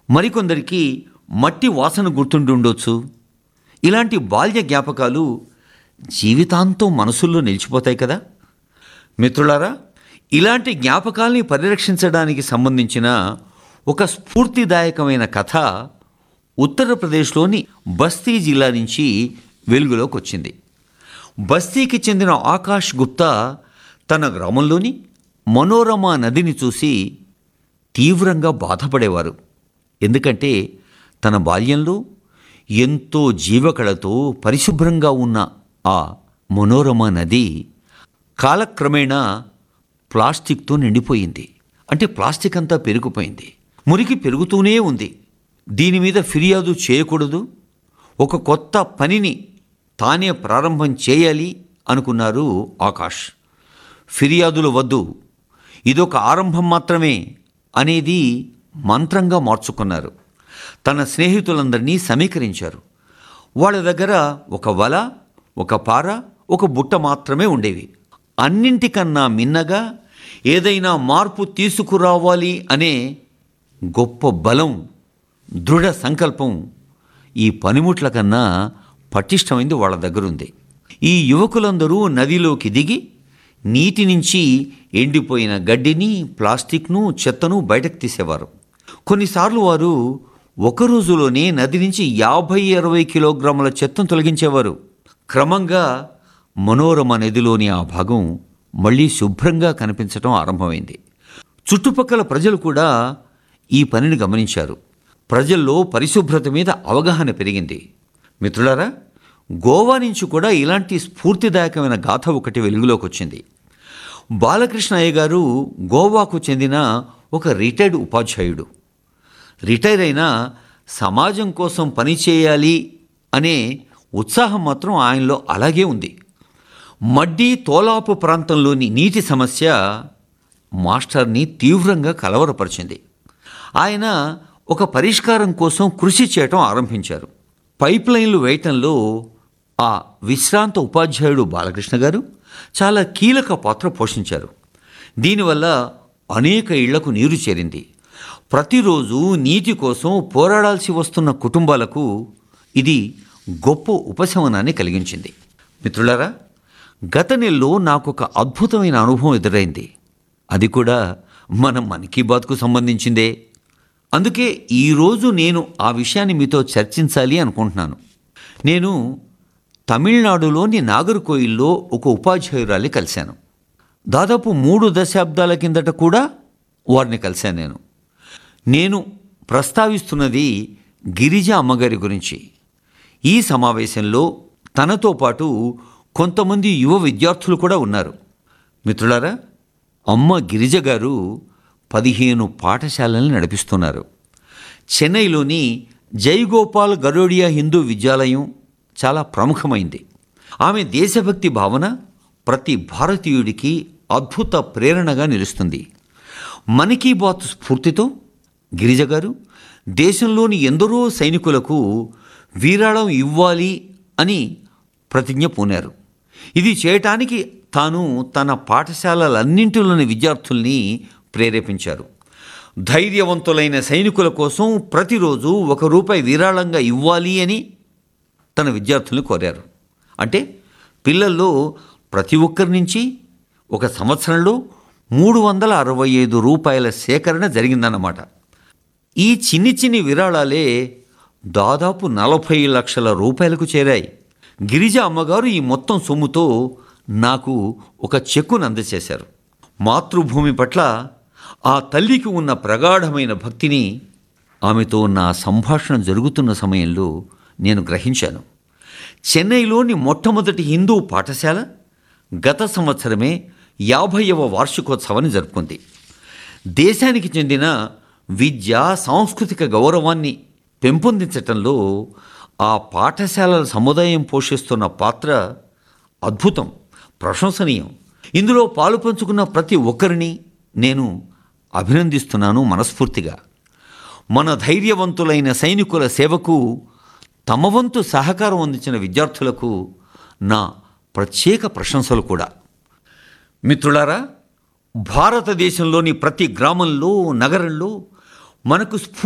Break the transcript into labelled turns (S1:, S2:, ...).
S1: మరికొందరికి మట్టి వాసన గుర్తుండి ఉండొచ్చు ఇలాంటి బాల్య జ్ఞాపకాలు జీవితాంతం మనసుల్లో నిలిచిపోతాయి కదా మిత్రులారా ఇలాంటి జ్ఞాపకాల్ని పరిరక్షించడానికి సంబంధించిన ఒక స్ఫూర్తిదాయకమైన కథ ఉత్తరప్రదేశ్లోని బస్తీ జిల్లా నుంచి వెలుగులోకి వచ్చింది బస్తీకి చెందిన ఆకాష్ గుప్తా తన గ్రామంలోని మనోరమ నదిని చూసి తీవ్రంగా బాధపడేవారు ఎందుకంటే తన బాల్యంలో ఎంతో జీవకళతో పరిశుభ్రంగా ఉన్న ఆ మనోరమ నది కాలక్రమేణా ప్లాస్టిక్తో నిండిపోయింది అంటే ప్లాస్టిక్ అంతా పెరిగిపోయింది మురికి పెరుగుతూనే ఉంది దీని మీద ఫిర్యాదు చేయకూడదు ఒక కొత్త పనిని తానే ప్రారంభం చేయాలి అనుకున్నారు ఆకాష్ ఫిర్యాదులు వద్దు ఇదొక ఆరంభం మాత్రమే అనేది మంత్రంగా మార్చుకున్నారు తన స్నేహితులందరినీ సమీకరించారు వాళ్ళ దగ్గర ఒక వల ఒక పార ఒక బుట్ట మాత్రమే ఉండేవి అన్నింటికన్నా మిన్నగా ఏదైనా మార్పు తీసుకురావాలి అనే గొప్ప బలం దృఢ సంకల్పం ఈ పనిముట్ల కన్నా పటిష్టమైంది వాళ్ళ దగ్గరుంది ఈ యువకులందరూ నదిలోకి దిగి నీటి నుంచి ఎండిపోయిన గడ్డిని ప్లాస్టిక్ను చెత్తను బయటకు తీసేవారు కొన్నిసార్లు వారు ఒక రోజులోనే నది నుంచి యాభై అరవై కిలోగ్రాముల చెత్తను తొలగించేవారు క్రమంగా మనోరమ నదిలోని ఆ భాగం మళ్ళీ శుభ్రంగా కనిపించడం ఆరంభమైంది చుట్టుపక్కల ప్రజలు కూడా ఈ పనిని గమనించారు ప్రజల్లో పరిశుభ్రత మీద అవగాహన పెరిగింది మిత్రులారా గోవా నుంచి కూడా ఇలాంటి స్ఫూర్తిదాయకమైన గాథ ఒకటి వెలుగులోకి వచ్చింది బాలకృష్ణ అయ్య గారు గోవాకు చెందిన ఒక రిటైర్డ్ ఉపాధ్యాయుడు రిటైర్ అయినా సమాజం కోసం పనిచేయాలి అనే ఉత్సాహం మాత్రం ఆయనలో అలాగే ఉంది మడ్డి తోలాపు ప్రాంతంలోని నీటి సమస్య మాస్టర్ని తీవ్రంగా కలవరపరిచింది ఆయన ఒక పరిష్కారం కోసం కృషి చేయటం ఆరంభించారు పైప్ లైన్లు వేయటంలో ఆ విశ్రాంత ఉపాధ్యాయుడు బాలకృష్ణ గారు చాలా కీలక పాత్ర పోషించారు దీనివల్ల అనేక ఇళ్లకు నీరు చేరింది ప్రతిరోజు నీటి కోసం పోరాడాల్సి వస్తున్న కుటుంబాలకు ఇది గొప్ప ఉపశమనాన్ని కలిగించింది మిత్రులారా గత నెలలో నాకు ఒక అద్భుతమైన అనుభవం ఎదురైంది అది కూడా మన మన్ కీ బాత్కు సంబంధించిందే అందుకే ఈరోజు నేను ఆ విషయాన్ని మీతో చర్చించాలి అనుకుంటున్నాను నేను తమిళనాడులోని నాగర్కోయిల్లో ఒక ఉపాధ్యాయురాలి కలిశాను దాదాపు మూడు దశాబ్దాల కిందట కూడా వారిని కలిశాను నేను నేను ప్రస్తావిస్తున్నది గిరిజ అమ్మగారి గురించి ఈ సమావేశంలో తనతో పాటు కొంతమంది యువ విద్యార్థులు కూడా ఉన్నారు మిత్రులారా అమ్మ గిరిజ గారు పదిహేను పాఠశాలల్ని నడిపిస్తున్నారు చెన్నైలోని జైగోపాల్ గరోడియా హిందూ విద్యాలయం చాలా ప్రముఖమైంది ఆమె దేశభక్తి భావన ప్రతి భారతీయుడికి అద్భుత ప్రేరణగా నిలుస్తుంది మన్ కీ బాత్ స్ఫూర్తితో గిరిజ గారు దేశంలోని ఎందరో సైనికులకు వీరాళం ఇవ్వాలి అని ప్రతిజ్ఞ పూనారు ఇది చేయటానికి తాను తన పాఠశాలలన్నింటిలోని విద్యార్థుల్ని ప్రేరేపించారు ధైర్యవంతులైన సైనికుల కోసం ప్రతిరోజు ఒక రూపాయి విరాళంగా ఇవ్వాలి అని తన విద్యార్థుల్ని కోరారు అంటే పిల్లల్లో ప్రతి ఒక్కరి నుంచి ఒక సంవత్సరంలో మూడు వందల అరవై ఐదు రూపాయల సేకరణ జరిగిందన్నమాట ఈ చిన్ని చిన్ని విరాళాలే దాదాపు నలభై లక్షల రూపాయలకు చేరాయి గిరిజ అమ్మగారు ఈ మొత్తం సొమ్ముతో నాకు ఒక చెక్కును అందజేశారు మాతృభూమి పట్ల ఆ తల్లికి ఉన్న ప్రగాఢమైన భక్తిని ఆమెతో నా సంభాషణ జరుగుతున్న సమయంలో నేను గ్రహించాను చెన్నైలోని మొట్టమొదటి హిందూ పాఠశాల గత సంవత్సరమే యాభైవ వార్షికోత్సవాన్ని జరుపుకుంది దేశానికి చెందిన విద్య సాంస్కృతిక గౌరవాన్ని పెంపొందించటంలో ఆ పాఠశాలల సముదాయం పోషిస్తున్న పాత్ర అద్భుతం ప్రశంసనీయం ఇందులో పాలు పంచుకున్న ప్రతి ఒక్కరిని నేను అభినందిస్తున్నాను మనస్ఫూర్తిగా మన ధైర్యవంతులైన సైనికుల సేవకు తమ వంతు సహకారం అందించిన విద్యార్థులకు నా ప్రత్యేక ప్రశంసలు కూడా మిత్రులారా భారతదేశంలోని ప్రతి గ్రామంలో నగరంలో మనకు స్ఫూ